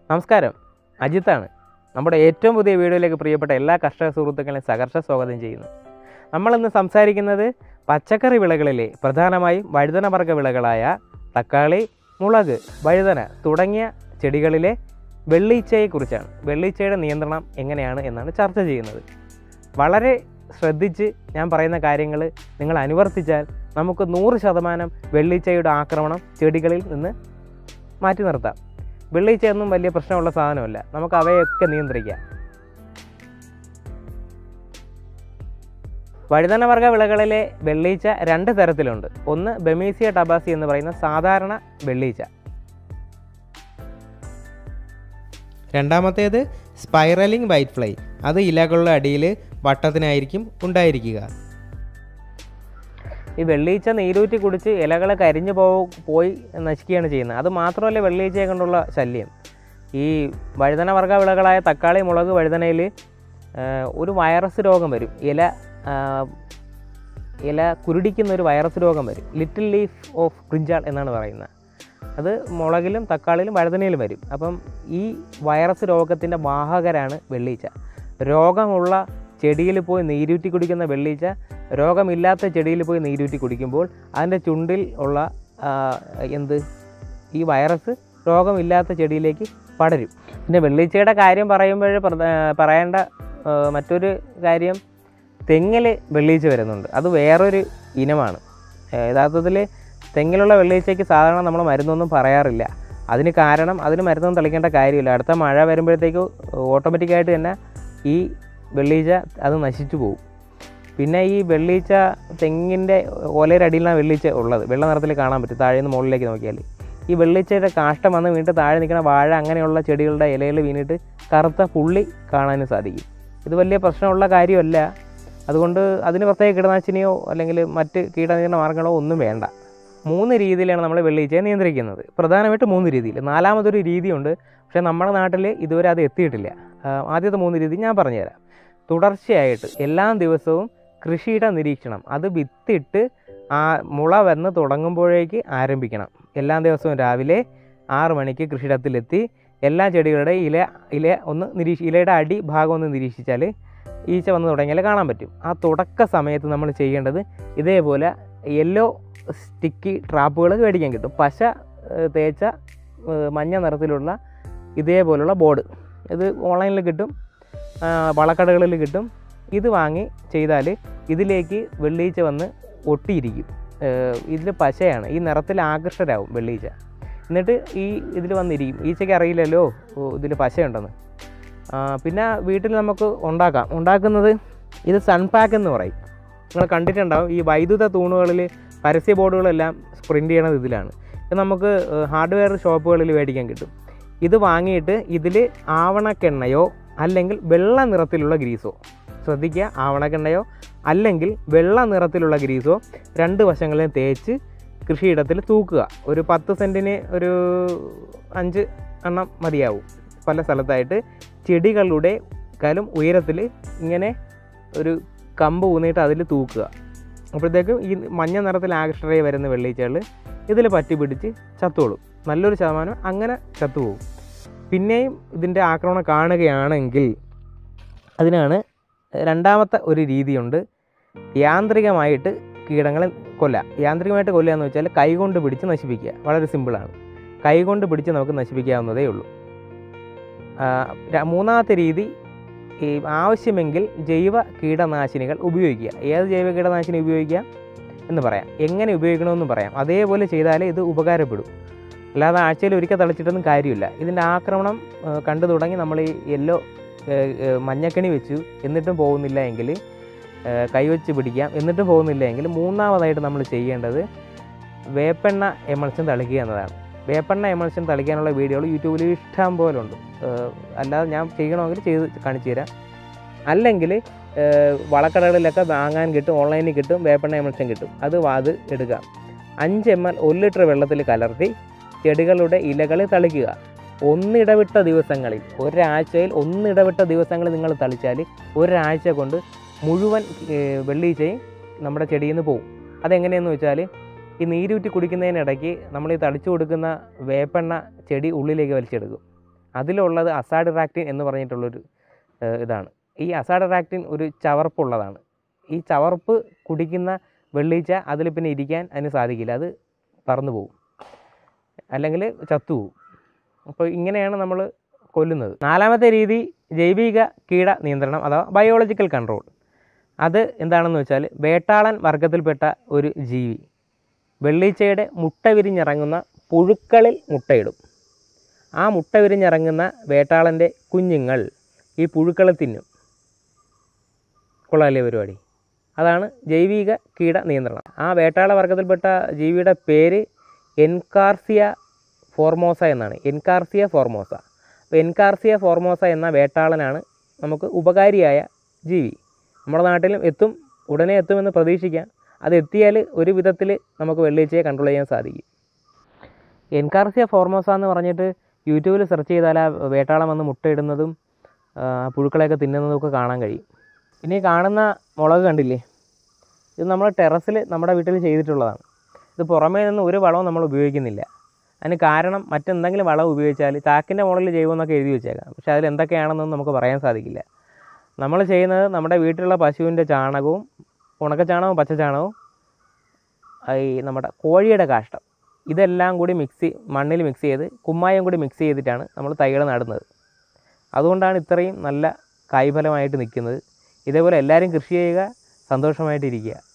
നമസ്കാരം അജിത്താണ് നമ്മുടെ ഏറ്റവും പുതിയ വീഡിയോയിലേക്ക് പ്രിയപ്പെട്ട എല്ലാ കർഷക സുഹൃത്തുക്കളെയും സഹർഷ സ്വാഗതം ചെയ്യുന്നു നമ്മളിന്ന് സംസാരിക്കുന്നത് പച്ചക്കറി വിളകളിലെ പ്രധാനമായും വഴുതനവർഗ വിളകളായ തക്കാളി മുളക് വഴുതന തുടങ്ങിയ ചെടികളിലെ വെള്ളീച്ചയെക്കുറിച്ചാണ് വെള്ളീച്ചയുടെ നിയന്ത്രണം എങ്ങനെയാണ് എന്നാണ് ചർച്ച ചെയ്യുന്നത് വളരെ ശ്രദ്ധിച്ച് ഞാൻ പറയുന്ന കാര്യങ്ങൾ നിങ്ങൾ അനുവർത്തിച്ചാൽ നമുക്ക് നൂറ് ശതമാനം വെള്ളീച്ചയുടെ ആക്രമണം ചെടികളിൽ നിന്ന് മാറ്റി നിർത്താം വെള്ളീച്ചയൊന്നും വലിയ പ്രശ്നമുള്ള സാധനമല്ല നമുക്ക് അവയൊക്കെ നിയന്ത്രിക്കാം വഴുതനവർഗ വിളകളിലെ വെള്ളീച്ച രണ്ട് തരത്തിലുണ്ട് ഒന്ന് ബെമീസിയ ടബാസി എന്ന് പറയുന്ന സാധാരണ വെള്ളീച്ച രണ്ടാമത്തേത് സ്പൈറലിംഗ് വൈറ്റ് ഫ്ലൈ അത് ഇലകളുടെ അടിയിൽ വട്ടത്തിനായിരിക്കും ഉണ്ടായിരിക്കുക ഈ വെള്ളീച്ച നീരൂറ്റി കുടിച്ച് ഇലകൾ കരിഞ്ഞു പോ പോയി നശിക്കുകയാണ് ചെയ്യുന്നത് അത് മാത്രമല്ല വെള്ളീച്ചയെ കൊണ്ടുള്ള ശല്യം ഈ വഴുതന വർഗ്ഗ വിളകളായ തക്കാളി മുളക് വഴുതനയിൽ ഒരു വൈറസ് രോഗം വരും ഇല ആ, ഇല കുരുടിക്കുന്ന ഒരു വൈറസ് രോഗം വരും ലിറ്റിൽ ലീഫ് ഓഫ് ബ്രിഞ്ചാൾ എന്നാണ് പറയുന്നത് അത് മുളകിലും തക്കാളിയിലും വഴുതനയിലും വരും അപ്പം ഈ വൈറസ് രോഗത്തിൻ്റെ വാഹകരാണ് വെള്ളീച്ച രോഗമുള്ള ചെടിയിൽ പോയി നീരൂറ്റി കുടിക്കുന്ന വെള്ളീച്ച രോഗമില്ലാത്ത ചെടിയിൽ പോയി നീരൂറ്റി കുടിക്കുമ്പോൾ അതിൻ്റെ ചുണ്ടിൽ ഉള്ള ആ, എന്ത് ഈ വൈറസ് രോഗമില്ലാത്ത ചെടിയിലേക്ക് പടരും പിന്നെ വെള്ളീച്ചയുടെ കാര്യം പറയുമ്പോൾ പ്രധ- പറയേണ്ട ആ, മറ്റൊരു കാര്യം തെങ്ങിൽ വെള്ളീച്ച വരുന്നുണ്ട് അത് വേറൊരു ഇനമാണ് യഥാർത്ഥത്തിൽ തെങ്ങിലുള്ള വെള്ളീച്ചയ്ക്ക് സാധാരണ നമ്മൾ മരുന്നൊന്നും പറയാറില്ല അതിന് കാരണം അതിന് മരുന്നൊന്നും തളിക്കേണ്ട കാര്യമില്ല അടുത്ത മഴ വരുമ്പോഴത്തേക്ക് ഓട്ടോമാറ്റിക്കായിട്ട് തന്നെ ഈ വെള്ളീച്ച അത് നശിച്ചു പോകും പിന്നെ ഈ വെള്ളീച്ച തെങ്ങിൻ്റെ ഓലയുടെ അടിയിലാണ് വെള്ളീച്ച ഉള്ളത് വെള്ള നിറത്തിൽ കാണാൻ പറ്റും താഴെ നിന്ന് മുകളിലേക്ക് നോക്കിയാൽ ഈ വെള്ളീച്ചയുടെ കാഷ്ടം വന്ന് വീണിട്ട് താഴെ നിൽക്കുന്ന വാഴ അങ്ങനെയുള്ള ചെടികളുടെ ഇലയിൽ വീണിട്ട് കറുത്ത പുള്ളി കാണാനും സാധിക്കും ഇത് വലിയ പ്രശ്നമുള്ള കാര്യമല്ല അതുകൊണ്ട് അതിന് പ്രത്യേക കീടനാശിനിയോ അല്ലെങ്കിൽ മറ്റ് കീടനിയന്ത്രണ മാർഗ്ഗങ്ങളോ ഒന്നും വേണ്ട മൂന്ന് രീതിയിലാണ് നമ്മൾ വെള്ളീച്ചയെ നിയന്ത്രിക്കുന്നത് പ്രധാനമായിട്ട് മൂന്ന് രീതിയിൽ നാലാമതൊരു രീതിയുണ്ട് പക്ഷേ നമ്മുടെ നാട്ടിൽ ഇതുവരെ അത് എത്തിയിട്ടില്ല ആ, ആദ്യത്തെ മൂന്ന് രീതി ഞാൻ പറഞ്ഞുതരാം തുടർച്ചയായിട്ട് എല്ലാ ദിവസവും കൃഷിയുടെ നിരീക്ഷണം അത് വിത്തിട്ട് ആ മുള വന്ന് തുടങ്ങുമ്പോഴേക്ക് ആരംഭിക്കണം എല്ലാ ദിവസവും രാവിലെ ആറ് മണിക്ക് കൃഷിയിടത്തിലെത്തി എല്ലാ ചെടികളുടെ ഇല ഇല ഒന്ന് നിരീക്ഷ ഇലയുടെ അടി ഭാഗം ഒന്ന് നിരീക്ഷിച്ചാൽ ഈച്ച വന്ന് തുടങ്ങിയാൽ കാണാൻ പറ്റും ആ തുടക്ക സമയത്ത് നമ്മൾ ചെയ്യേണ്ടത് ഇതേപോലെ യെല്ലോ സ്റ്റിക്കി ട്രാപ്പുകൾ മേടിക്കാൻ കിട്ടും പശ ഏഹ്, തേച്ച ഏഹ്, മഞ്ഞ നിറത്തിലുള്ള ഇതേപോലുള്ള ബോർഡ് ഇത് ഓൺലൈനിൽ കിട്ടും ആ, വളക്കടകളിൽ കിട്ടും ഇത് വാങ്ങി ചെയ്താൽ ഇതിലേക്ക് വെള്ളീച്ച വന്ന് ഒട്ടിയിരിക്കും ഇതിൽ പശയാണ് ഈ നിറത്തിൽ ആകർഷകരാകും വെള്ളീച്ച എന്നിട്ട് ഈ ഇതിൽ വന്നിരിക്കും ഈച്ചയ്ക്ക് അറിയില്ലല്ലോ ഇതിൽ പശയുണ്ടെന്ന് ആ, പിന്നെ വീട്ടിൽ നമുക്ക് ഉണ്ടാക്കാം ഉണ്ടാക്കുന്നത് ഇത് സൺപാക്ക് എന്ന് പറയും നിങ്ങൾ കണ്ടിട്ടുണ്ടാവും ഈ വൈദ്യുത തൂണുകളിൽ പരസ്യ ബോർഡുകളെല്ലാം പ്രിൻ്റ് ചെയ്യണത് ഇതിലാണ് ഇത് നമുക്ക് ഹാർഡ്വെയർ ഷോപ്പുകളിൽ മേടിക്കാൻ കിട്ടും ഇത് വാങ്ങിയിട്ട് ഇതിൽ ആവണക്കെണ്ണയോ അല്ലെങ്കിൽ വെള്ള നിറത്തിലുള്ള ഗ്രീസോ ശ്രദ്ധിക്കുക ആവണക്കെണ്ണയോ അല്ലെങ്കിൽ വെള്ള നിറത്തിലുള്ള ഗ്രീസോ രണ്ട് വശങ്ങളിലും തേച്ച് കൃഷിയിടത്തിൽ തൂക്കുക ഒരു പത്ത് സെൻറ്റിന് ഒരു അഞ്ച് എണ്ണം മതിയാവും പല സ്ഥലത്തായിട്ട് ചെടികളുടെ കാലും ഉയരത്തിൽ ഇങ്ങനെ ഒരു കമ്പ് ഊന്നിയിട്ട് അതിൽ തൂക്കുക അപ്പോഴത്തേക്കും ഈ മഞ്ഞ നിറത്തിൽ ആകർഷകരായി വരുന്ന വെള്ളീച്ചകൾ ഇതിൽ പറ്റി പിടിച്ച് ചത്തുകൊള്ളും നല്ലൊരു ശതമാനം അങ്ങനെ ചത്തുപോകും പിന്നെയും ഇതിൻ്റെ ആക്രമണം കാണുകയാണെങ്കിൽ അതിനാണ് രണ്ടാമത്തെ ഒരു രീതിയുണ്ട് യാന്ത്രികമായിട്ട് കീടങ്ങളെ കൊല്ലാം യാന്ത്രികമായിട്ട് കൊല്ലുക എന്ന് വെച്ചാൽ കൈകൊണ്ട് പിടിച്ച് നശിപ്പിക്കുക വളരെ സിമ്പിളാണ് കൈകൊണ്ട് പിടിച്ച് നമുക്ക് നശിപ്പിക്കാവുന്നതേ ഉള്ളൂ ആ, ര- മൂന്നാമത്തെ രീതി ഈ ആവശ്യമെങ്കിൽ ജൈവ കീടനാശിനികൾ ഉപയോഗിക്കുക ഏത് ജൈവ കീടനാശിനി ഉപയോഗിക്കാം എന്ന് പറയാം എങ്ങനെ ഉപയോഗിക്കണമെന്നും പറയാം അതേപോലെ ചെയ്താലേ ഇത് ഉപകാരപ്പെടും അല്ലാതെ ആഴ്ചയിൽ ഒരിക്കൽ തളിച്ചിട്ടൊന്നും കാര്യമില്ല ഇതിൻ്റെ ആക്രമണം ആ, കണ്ടു തുടങ്ങി നമ്മൾ ഈ യെല്ലോ മഞ്ഞക്കണി വെച്ചു എന്നിട്ടും പോകുന്നില്ല എങ്കിൽ കൈവച്ച് പിടിക്കാം എന്നിട്ടും പോകുന്നില്ല എങ്കിൽ മൂന്നാമതായിട്ട് നമ്മൾ ചെയ്യേണ്ടത് വേപ്പെണ്ണ എമൾഷൻ തളിക്കുക എന്നതാണ് വേപ്പെണ്ണ എമൾഷൻ തളിക്കാനുള്ള വീഡിയോകൾ യൂട്യൂബിൽ ഇഷ്ടം പോലെ ഉണ്ട് ഏഹ് അല്ലാതെ ഞാൻ ചെയ്യണമെങ്കിൽ ചെയ്ത് കാണിച്ചു തരാം അല്ലെങ്കിൽ ഏഹ് വളക്കടകളിലൊക്കെ വാങ്ങാൻ കിട്ടും ഓൺലൈനിൽ കിട്ടും വേപ്പെണ്ണ എമൾഷൻ കിട്ടും അത് വാ- അത് എടുക്കുക അഞ്ച് എം എൽ ഒരു ലിറ്റർ വെള്ളത്തിൽ കലർത്തി ചെടികളുടെ ഇലകളിൽ തളിക്കുക ഒന്നിടവിട്ട ദിവസങ്ങളിൽ ഒരാഴ്ചയിൽ ഒന്നിടവിട്ട ദിവസങ്ങളിൽ നിങ്ങൾ തളിച്ചാൽ ഒരാഴ്ച കൊണ്ട് മുഴുവൻ ഏഹ് വെള്ളീച്ചയും നമ്മുടെ ചെടിയിൽ നിന്ന് പോകും അതെങ്ങനെയെന്ന് വെച്ചാൽ ഈ നീരൂറ്റി കുടിക്കുന്നതിനിടയ്ക്ക് നമ്മൾ ഈ തളിച്ചു കൊടുക്കുന്ന വേപ്പെണ്ണ ചെടി ഉള്ളിലേക്ക് വലിച്ചെടുക്കും അതിലുള്ളത് അസാഡിറാക്റ്റിൻ എന്ന് പറഞ്ഞിട്ടുള്ളൊരു ഏഹ്, ഇതാണ് ഈ അസാഡിറാക്റ്റിൻ ഒരു ചവർപ്പുള്ളതാണ് ഈ ചവർപ്പ് കുടിക്കുന്ന വെള്ളീച്ച അതിൽ പിന്നെ ഇരിക്കാൻ അതിന് സാധിക്കില്ല അത് പറന്നു പോകും അല്ലെങ്കിൽ ചത്തുപോകും അപ്പോൾ ഇങ്ങനെയാണ് നമ്മൾ കൊല്ലുന്നത് നാലാമത്തെ രീതി ജൈവിക കീട നിയന്ത്രണം അഥവാ ബയോളജിക്കൽ കൺട്രോൾ അത് എന്താണെന്ന് വെച്ചാൽ വേട്ടാളൻ വർഗത്തിൽപ്പെട്ട ഒരു ജീവി വെള്ളീച്ചയുടെ മുട്ട വിരിഞ്ഞിറങ്ങുന്ന പുഴുക്കളിൽ മുട്ടയിടും ആ മുട്ട വിരിഞ്ഞിറങ്ങുന്ന വേട്ടാളൻ്റെ കുഞ്ഞുങ്ങൾ ഈ പുഴുക്കളെ തിന്നും കൊള്ളാല്ലേ പരിപാടി അതാണ് ജൈവിക കീട നിയന്ത്രണം ആ വേട്ടാള വർഗത്തിൽപ്പെട്ട ജീവിയുടെ പേര് എൻകാർസിയ ഫോർമോസ എന്നാണ് എൻകാർസിയ ഫോർമോസ അപ്പോൾ എൻകാർസിയ ഫോർമോസ എന്ന വേട്ടാളനാണ് നമുക്ക് ഉപകാരിയായ ജീവി നമ്മുടെ നാട്ടിലും എത്തും ഉടനെ എത്തുമെന്ന് പ്രതീക്ഷിക്കാം അത് എത്തിയാൽ ഒരു വിധത്തിൽ നമുക്ക് വെള്ളിച്ചയെ കൺട്രോൾ ചെയ്യാൻ സാധിക്കും എൻകാർസിയ ഫോർമോസ എന്ന് പറഞ്ഞിട്ട് യൂട്യൂബിൽ സെർച്ച് ചെയ്താൽ ആ വേട്ടാളം വന്ന് മുട്ടയിടുന്നതും ആ, പുഴുക്കളെയൊക്കെ തിന്നുന്നതും ഒക്കെ കാണാൻ കഴിയും പിന്നെ ഈ കാണുന്ന മുളക് കണ്ടില്ലേ ഇത് നമ്മൾ ടെറസിൽ നമ്മുടെ വീട്ടിൽ ചെയ്തിട്ടുള്ളതാണ് ഇത് പുറമേ നിന്ന് ഒരു വളവും നമ്മൾ ഉപയോഗിക്കുന്നില്ല അതിന് കാരണം മറ്റെന്തെങ്കിലും വളം ഉപയോഗിച്ചാൽ ചാക്കിൻ്റെ മുകളിൽ ചെയ്യുമെന്നൊക്കെ എഴുതി വെച്ചേക്കാം പക്ഷേ അതിൽ എന്തൊക്കെയാണെന്നൊന്നും നമുക്ക് പറയാൻ സാധിക്കില്ല നമ്മൾ ചെയ്യുന്നത് നമ്മുടെ വീട്ടിലുള്ള പശുവിൻ്റെ ചാണകവും ഉണക്കച്ചാണകവും പച്ചച്ചാണകവും ഈ നമ്മുടെ കോഴിയുടെ കാഷ്ടം ഇതെല്ലാം കൂടി മിക്സ് മണ്ണിൽ മിക്സ് ചെയ്ത് കുമ്മായം കൂടി മിക്സ് ചെയ്തിട്ടാണ് നമ്മൾ തൈകൾ നടുന്നത് അതുകൊണ്ടാണ് ഇത്രയും നല്ല കായ്ഫലമായിട്ട് നിൽക്കുന്നത് ഇതേപോലെ എല്ലാവരും കൃഷി ചെയ്യുക സന്തോഷമായിട്ടിരിക്കുക